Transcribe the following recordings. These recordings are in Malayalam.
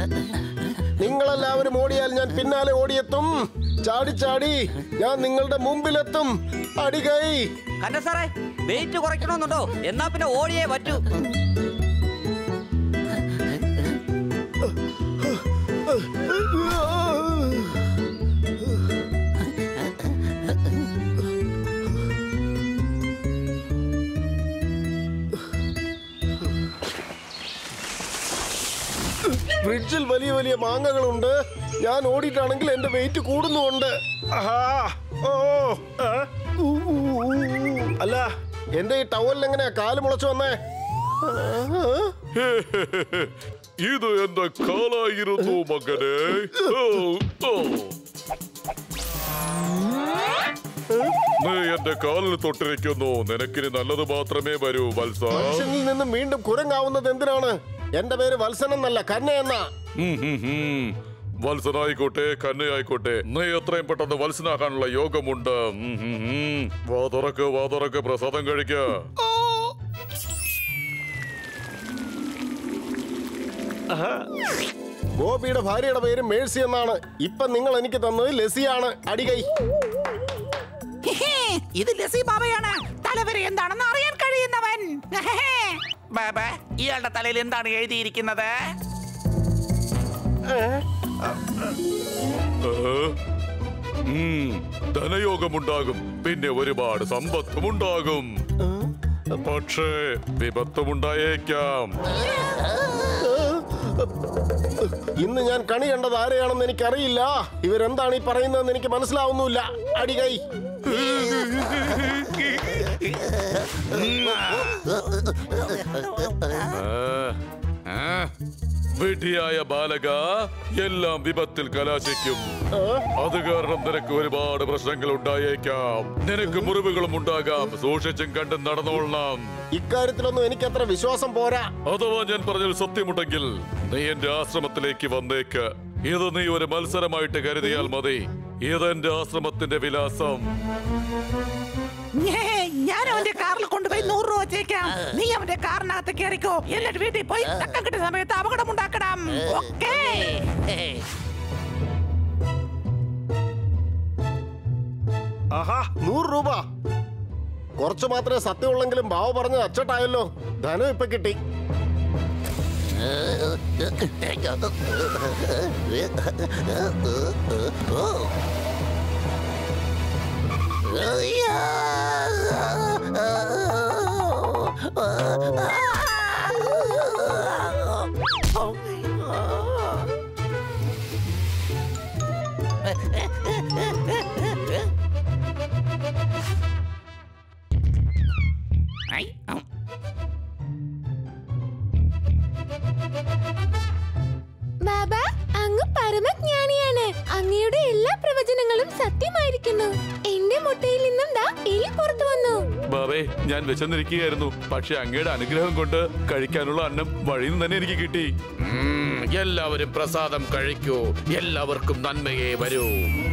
നിങ്ങളെല്ലാവരും ഓടിയാൽ ഞാൻ പിന്നാലെ ഓടിയെത്തും ചാടി ചാടി ഞാൻ നിങ്ങളുടെ മുമ്പിലെത്തും അടികൈ കണ്ട സാറേ വെയിറ്റ് കുറയ്ക്കണമെന്നുണ്ടോ എന്നാ പിന്നെ ഓടിയേ പറ്റൂ ഫ്രിഡ്ജിൽ വലിയ വലിയ മാങ്ങകളുണ്ട് ഞാൻ ഓടിയിട്ടാണെങ്കിൽ എന്റെ വെയിറ്റ് കൂടുന്നുണ്ട് ആഹാ, ഓ, ആ, ഊ, ഊ, ഊ. അല്ല എന്റെ ഈ ടവലിൽ എങ്ങനെയാ കാല് മുളച്ചു വന്നേ ആ, ഇത് എന്റെ കാലായിരുന്നു മകനെ ഓ, ഓ. നീ എന്റെ കാലിൽ തൊട്ടിരിക്കുന്നു നിനക്കിനി നല്ലത് മാത്രമേ വരൂ വത്സ മനുഷ്യനിൽ നിന്നും വീണ്ടും കുരങ്ങാവുന്നത് എന്തിനാണ് എന്റെ പേര് വത്സൻ എന്നല്ല കന്ന എന്നാ ഉം, ഉം, ഉം. വത്സനായിക്കോട്ടെ കന്നയായിക്കോട്ടെ നീ എത്രയും പെട്ടെന്ന് വത്സനാക്കാനുള്ള യോഗമുണ്ട് ഉം, ഉം, ഉം. വാ തുറക്ക് വാ തുറക്ക് പ്രസാദം കഴിക്ക ഗോപിയുടെ ഭാര്യയുടെ പേര് മേഴ്സി എന്നാണ് ഇപ്പൊ നിങ്ങൾ എനിക്ക് തന്നത് ലസിയാണ് അടികൈ ഇത് ലസി ബാബയാണ് തലവരെ എന്താണെന്ന് അറിയാൻ കഴിയുന്നവൻ ബാബ ഇയാളുടെ തലയിൽ എന്താണ് എഴുതിയിരിക്കുന്നത് ധനയോഗമുണ്ടാകും പിന്നെ ഒരുപാട് സമ്പത്തുമുണ്ടാകും പക്ഷേ വിപത്തുമുണ്ടായേക്കാം ഇന്ന് ഞാൻ കണി കണ്ടത് ആരെയാണെന്ന് എനിക്കറിയില്ല ഇവരെന്താണ് ഈ പറയുന്നതെന്ന് എനിക്ക് മനസ്സിലാവുന്നില്ല അടികൈ വിധിയായ ബാലക എല്ലാം വിപത്തിൽ കലാശിക്കും അത് കാരണം നിനക്ക് ഒരുപാട് പ്രശ്നങ്ങൾ ഉണ്ടായേക്കാം നിനക്ക് മുറിവുകളും ഉണ്ടാകാം സൂക്ഷിച്ചും കണ്ടും നടന്നോളണം ഇക്കാര്യത്തിലൊന്നും എനിക്ക് അത്ര വിശ്വാസം പോരാ അഥവാ ഞാൻ പറഞ്ഞാൽ സത്യമുണ്ടെങ്കിൽ നീ എന്റെ ആശ്രമത്തിലേക്ക് വന്നേക്ക് ഇത് നീ ഒരു മത്സരമായിട്ട് കരുതിയാൽ മതി ഇതെന്റെ ആശ്രമത്തിന്റെ വിലാസം ഞേ, ഞാൻ അവന്റെ കാറിൽ കൊണ്ടുപോയി നൂറ് രൂപ വെച്ചേക്കാം നീ അവന്റെ കാറിനകത്ത് കയറിക്കോ എന്നിട്ട് വീട്ടിൽ പോയി തക്കം കിട്ടിയ സമയത്ത് അപകടം ഉണ്ടാക്കണം ഓക്കേ ആഹാ നൂറ് രൂപ കുറച്ചു മാത്രമേ സത്യമുള്ളെങ്കിലും ബാവ പറഞ്ഞത് അച്ചട്ടായല്ലോ ധനം ഇപ്പൊ കിട്ടി ഐ, ഉം. ബാബ അങ്ങ് പരമജ്ഞാനിയാണ് അങ്ങയുടെ എല്ലാ പ്രവചനങ്ങളും സത്യമായിരിക്കുന്നു എന്റെ മുട്ടയിൽ നിന്നും ദാ എലി പുറത്തു വന്നു ബാബേ ഞാൻ വിശന്നിരിക്കുകയായിരുന്നു പക്ഷെ അങ്ങയുടെ അനുഗ്രഹം കൊണ്ട് കഴിക്കാനുള്ള അന്നം വഴിയിൽ നിന്ന് തന്നെ എനിക്ക് കിട്ടി ഉം, എല്ലാവരും പ്രസാദം കഴിക്കൂ എല്ലാവർക്കും നന്മയെ വരൂ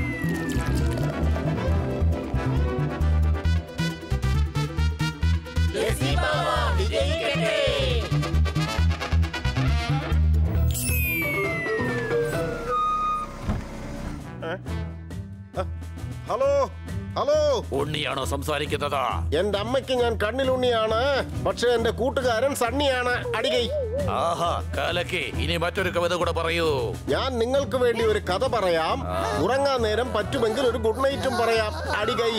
ഹലോ ഹലോ ഉണ്ണിയാണോ സംസാരിക്കുന്നത് എന്റെ അമ്മയ്ക്ക് ഞാൻ കണ്ണിലുണ്ണിയാണ് പക്ഷെ എന്റെ കൂട്ടുകാരൻ സണ്ണിയാണ് അടികൈ ആഹാ കാലക്കെ ഇനി മറ്റൊരു കവിത കൂടെ പറയൂ ഞാൻ നിങ്ങൾക്ക് വേണ്ടി ഒരു കഥ പറയാം ഉറങ്ങാൻ നേരം പറ്റുമെങ്കിൽ ഒരു ഗുഡ് നൈറ്റും പറയാം അടികൈ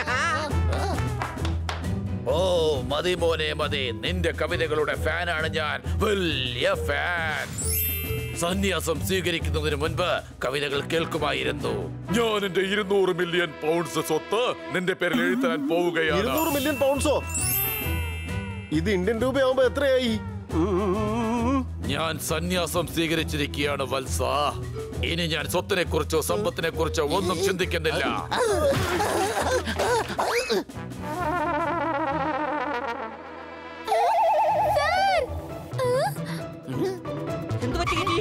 ഓ മതി മോനെ മതി നിന്റെ കവിതകളുടെ ഫാനാണ് ഞാൻ വലിയ ഫാൻ സന്യാസം സ്വീകരിക്കുന്നതിന് മുൻപ് കവിതകൾ കേൾക്കുമായിരുന്നു ഞാൻ എന്റെ ഇരുന്നൂറ് മില്യൺ പൗണ്ട്സ് സ്വത്ത് നിന്റെ പേരിൽ എഴുതാൻ പോവുകയാണ് ഇരുന്നൂറ് മില്യൺ പൗണ്ട്സോ ഇത് ഇന്ത്യൻ രൂപയാവുമ്പോ എത്രയായി ഉം. ഞാൻ സന്യാസം സ്വീകരിച്ചിരിക്കുകയാണ് വത്സ ഇനി ഞാൻ സ്വത്തിനെ കുറിച്ചോ സമ്പത്തിനെ കുറിച്ചോ ഒന്നും ചിന്തിക്കുന്നില്ല സാർ എന്ത് പറ്റി കിറ്റി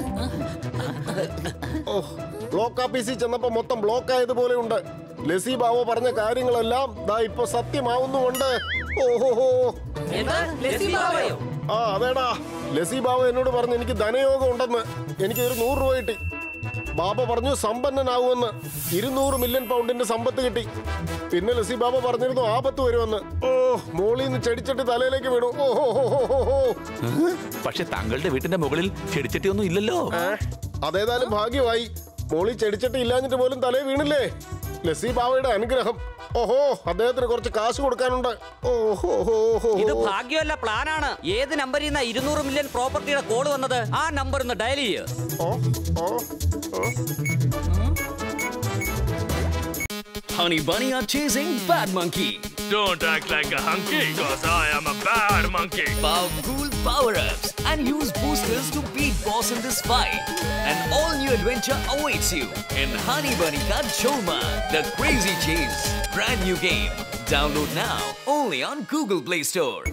ഓ ബ്ലോക്ക് ഓഫീസിൽ ചെന്നപ്പോ മൊത്തം ബ്ലോക്ക് ആയതുപോലെ ഉണ്ട് ലസി ബാബു പറഞ്ഞ കാര്യങ്ങളെല്ലാം ദാ ഇപ്പൊ സത്യമാവുന്നുമുണ്ട് ഓഹോഹോ എന്താ ലസ്സി ബാബയോ ആ അതേടാ ലസി ബാബ എന്നോട് പറഞ്ഞു എനിക്ക് ധനയോഗം ഉണ്ടെന്ന് എനിക്ക് ഒരു നൂറ് രൂപ കിട്ടി ബാബ പറഞ്ഞു സമ്പന്നനാവുമെന്ന് ഇരുന്നൂറ് മില്യൺ പൗണ്ടിന്റെ സമ്പത്ത് കിട്ടി പിന്നെ ലസി ബാബ പറഞ്ഞിരുന്നു ആപത്ത് വരുമെന്ന് ഓ മോളിൽ നിന്ന് ചെടിച്ചട്ടി തലയിലേക്ക് വീണു ഓ ഹോ, ഹോ, ഹോ, ഹോ, ഹോ. പക്ഷെ താങ്കളുടെ വീട്ടിന്റെ മുകളിൽ ചെടിച്ചട്ടിയൊന്നും ഇല്ലല്ലോ ഏ? അതേതായാലും ഭാഗ്യമായി മോളി ചെടിച്ചട്ടി ഇല്ലാഞ്ഞിട്ട് പോലും തലേ വീണില്ലേ ലസി ബാബയുടെ അനുഗ്രഹം ഓഹോ അദ്ദേഹത്തിന് കുറച്ച് കാശ് കൊടുക്കാനുണ്ട് ഓഹോ ഹോ, ഹോ, ഇത് ഹോ. ഭാഗ്യമല്ല പ്ലാനാണ് ഏത് നമ്പറിൽ നിന്ന് ഇരുന്നൂറ് മില്യൺ പ്രോപ്പർട്ടിയുടെ കോഡ് വന്നത് ആ നമ്പർ ഒന്ന് ഡയൽ ചെയ്യ് ഓ, ഓ, ഓ. Honey Bunny are chasing Bad Monkey. Don't act like a hunky, cause I am a bad monkey. Powerful power-ups and use boosters to beat boss in this fight. An all-new adventure awaits you in Honey Bunny Ka Choma, the Crazy Chase. Brand new game. Download now only on Google Play Store.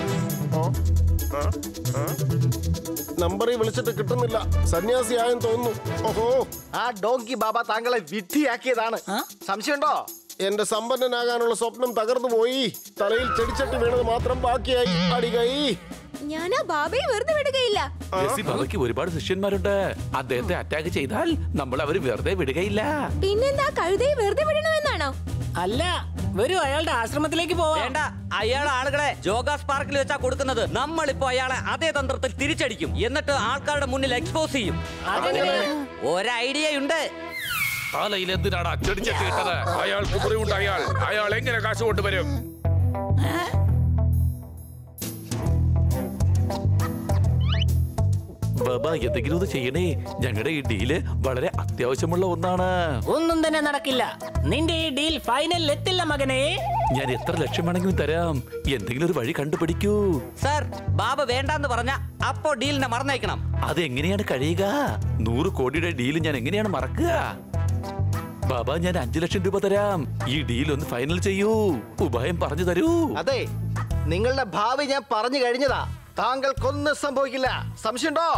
നമ്പറിൽ വിളിച്ചിട്ട് കിട്ടുന്നില്ല സന്യാസിയായെന്ന് തോന്നുന്നു ഓഹോ ആ ഡോങ്കി ബാബ താങ്കളെ വിഡ്ഢിയാക്കിയതാണ് സംശയമുണ്ടോ എന്റെ സമ്പന്നനാകാനുള്ള സ്വപ്നം തകർന്നു പോയി തലയിൽ ചെടിച്ചട്ടി വീണത് മാത്രം ബാക്കിയായി അടികൈ ഞാൻ ആ ബാബയെ വെറുതെ വിടുകയില്ല ലസി ബാബയ്ക്ക് ഒരുപാട് ശിഷ്യന്മാരുണ്ട് അദ്ദേഹത്തെ അറ്റാക്ക് ചെയ്താൽ നമ്മൾ അവര് വെറുതെ വിടുകയില്ല പിന്നെന്താ കഴുതയെ വെറുതെ വിടണമെന്നാണോ അല്ല വരൂ അയാളുടെ ആശ്രമത്തിലേക്ക് പോവാം വേണ്ട അയാൾ ആളുകളെ ജോഗാസ് പാർക്കിൽ വെച്ചാ കൊടുക്കുന്നത് നമ്മളിപ്പോ അയാളെ അതേ തന്ത്രത്തിൽ തിരിച്ചടിക്കും എന്നിട്ട് ആൾക്കാരുടെ മുന്നിൽ എക്സ്പോസ് ചെയ്യും ഒരു ഐഡിയ ഉണ്ട് തലയിൽ എന്തിനാണ് ചെടിച്ചട്ടി ഇട്ടത് അയാൾക്ക് മുറിവുണ്ടായാൽ അയാൾ എങ്ങനെ കാശ് കൊണ്ടുവരും ബാബ എന്തെങ്കിലും ഒന്ന് ചെയ്യണേ ഞങ്ങളുടെ ഈ ഡീല് വളരെ അത്യാവശ്യമുള്ള ഒന്നാണ് ഒന്നും തന്നെ നടക്കില്ല നിന്റെ ഈ ഡീൽ ഫൈനലിൽ എത്തില്ല മകനെ ഞാൻ എത്ര ലക്ഷം വേണമെങ്കിലും തരാം എന്തെങ്കിലും ഒരു വഴി കണ്ടുപിടിക്കൂ സർ ബാബ വേണ്ടാന്ന് പറഞ്ഞ അപ്പോ ഡീലിനെ മറന്നേക്കണം അതെങ്ങനെയാണ് കഴിയുക നൂറ് കോടിയുടെ ഡീൽ ഞാൻ എങ്ങനെയാണ് മറക്കുക ബാബ ഞാൻ അഞ്ചു ലക്ഷം രൂപ തരാം ഈ ഡീൽ ഒന്ന് ഫൈനൽ ചെയ്യൂ ഉപായം പറഞ്ഞു തരൂ അതെ നിങ്ങളുടെ ഭാവി ഞാൻ പറഞ്ഞു കഴിഞ്ഞതാ താങ്കൾക്കൊന്നും സംഭവിക്കില്ല സംശയമുണ്ടോ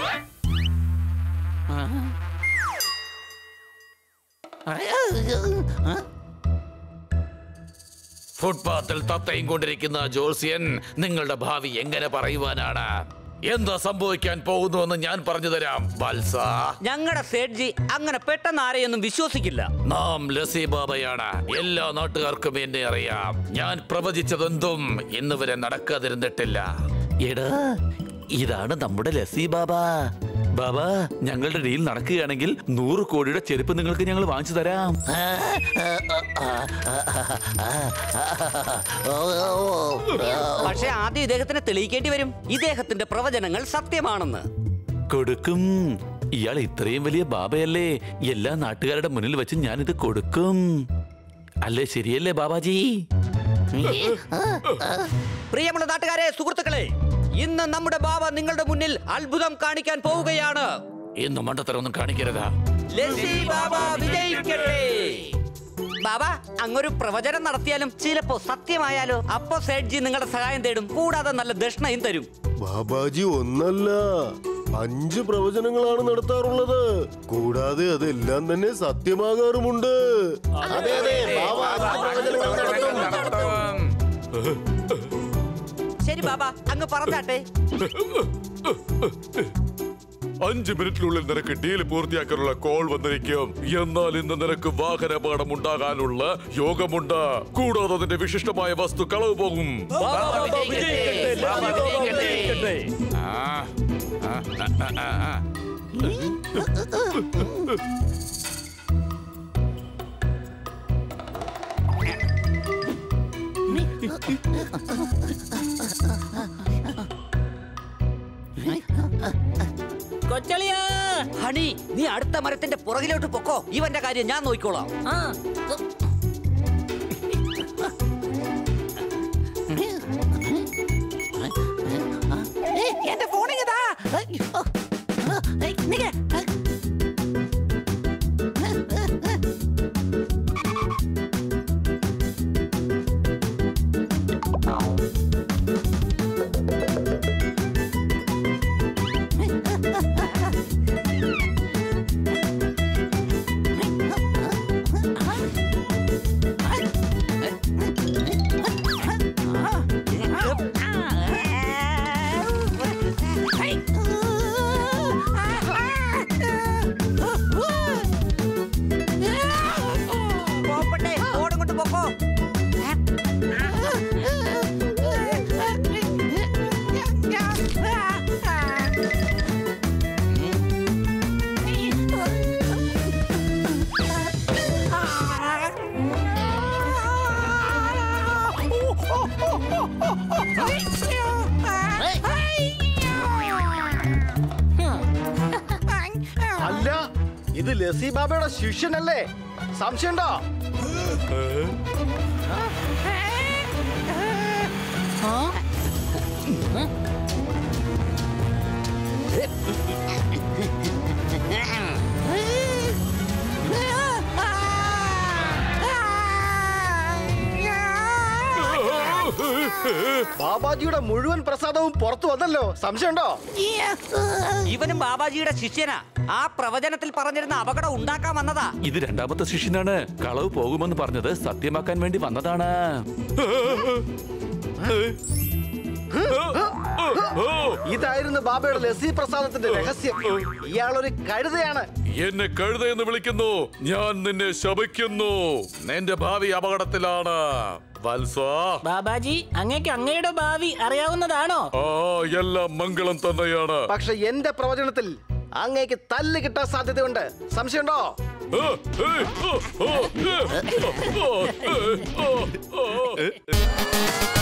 ഫുട്പാത്തിൽ തത്തയും കൊണ്ടിരിക്കുന്ന ജോത്സ്യൻ നിങ്ങളുടെ ഭാവി എങ്ങനെ പറയുവാനാണ് എന്താ സംഭവിക്കാൻ പോകുന്നുവെന്ന് ഞാൻ പറഞ്ഞു തരാം വത്സ ഞങ്ങളുടെ സേഠ്ജി അങ്ങനെ പെട്ടെന്ന് ആരെയൊന്നും വിശ്വസിക്കില്ല നാം ലസി ബാബയാണ് എല്ലാ നാട്ടുകാർക്കും എന്നെ അറിയാം ഞാൻ പ്രവചിച്ചതെന്തും ഇന്ന് വരെ നടക്കാതിരുന്നിട്ടില്ല എടാ ഇതാണ് നമ്മുടെ ലസി ബാബ ബാബ ഞങ്ങളുടെ ഡീൽ നടക്കുകയാണെങ്കിൽ നൂറ് കോടിയുടെ ചെരുപ്പ് നിങ്ങൾക്ക് ഞങ്ങൾ വാങ്ങിച്ചു തരാം പക്ഷെ ആദ്യം ഇദ്ദേഹത്തിന് തെളിയിക്കേണ്ടി വരും ഇദ്ദേഹത്തിന്റെ പ്രവചനങ്ങൾ സത്യമാണെന്ന് കൊടുക്കും ഇയാൾ ഇത്രയും വലിയ ബാബയല്ലേ എല്ലാ നാട്ടുകാരുടെ മുന്നിൽ വെച്ച് ഞാനിത് കൊടുക്കും അല്ലേ ശരിയല്ലേ ബാബാജി പ്രിയമുള്ള നാട്ടുകാരെ സുഹൃത്തുക്കളെ ഇന്ന് നമ്മുടെ ബാബ നിങ്ങളുടെ മുന്നിൽ അത്ഭുതം കാണിക്കാൻ പോവുകയാണ് ഇന്ന് മണ്ടത്തരമൊന്നും കാണിക്കരുതാ ലസ്സി ബാബ വിജയിക്കട്ടെ ബാബ അങ്ങൊരു പ്രവചനം നടത്തിയാലും ചിലപ്പോ സത്യമായാലോ അപ്പോ സേഠ്ജി നിങ്ങളുടെ സഹായം തേടും കൂടാതെ നല്ല ദക്ഷിണയും തരും ബാബാജി ഒന്നല്ല അഞ്ച് പ്രവചനങ്ങളാണ് നടത്താറുള്ളത് കൂടാതെ അതെല്ലാം തന്നെ സത്യമാകാറുമുണ്ട് അതെ അതെ ബാബ അഞ്ച് പ്രവചനങ്ങൾ നടത്തും ശരി ബാബ അങ്ങ് പറഞ്ഞാട്ടെ അഞ്ച് മിനിറ്റിനുള്ളിൽ നിനക്ക് ഡീൽ പൂർത്തിയാക്കാനുള്ള കോൾ വന്നിരിക്കും എന്നാൽ ഇന്ന് നിനക്ക് വാഹനാപകടം ഉണ്ടാകാനുള്ള യോഗമുണ്ട് കൂടാതെ അതിന്റെ വിശിഷ്ടമായ വസ്തു കളവ് പോകും കൊച്ചളിയാ ഹണി നീ അടുത്ത മരത്തിന്റെ പുറകിലോട്ട് പൊക്കോ ഇവന്റെ കാര്യം ഞാൻ നോക്കിക്കോളാം ആ എന്റെ ഫോണിങ്ങതാ അല്ല ഇത് ലസി ബാബയുടെ ശിഷ്യനല്ലേ സംശയമുണ്ടോ ബാബാജിയുടെ മുഴുവൻ പ്രസാദവും പുറത്തു വന്നല്ലോ സംശയമുണ്ടോ ഇവനും ബാബാജിയുടെ ശിഷ്യനാ ആ പ്രവചനത്തിൽ പറഞ്ഞിരുന്ന അപകടം ഉണ്ടാക്കാൻ വന്നതാ ഇത് രണ്ടാമത്തെ ശിഷ്യനാണ് കളവ് പോകുമെന്ന് പറഞ്ഞത് സത്യമാക്കാൻ വേണ്ടി വന്നതാണ് ഇതായിരുന്നു ബാബയുടെ ലസി പ്രസാദത്തിന്റെ രഹസ്യം ഇയാളൊരു കഴുതയാണ് എന്നെ കഴുത എന്ന് വിളിക്കുന്നു ഞാൻ നിന്നെ ശപിക്കുന്നു നിന്റെ ഭാവി അപകടത്തിലാണ് വത്സ ബാബാജി അങ്ങേക്ക് അങ്ങയുടെ ഭാവി അറിയാവുന്നതാണോ ആ എല്ലാം മംഗളം തന്നെയാണ് പക്ഷെ എന്റെ പ്രവചനത്തിൽ അങ്ങേക്ക് തല്ല് കിട്ടാൻ സാധ്യതയുണ്ട് സംശയമുണ്ടോ ആ, ഏയ്, ആ, ആ, ഏ, ആ, ആ, ഏ, ആ, ആ.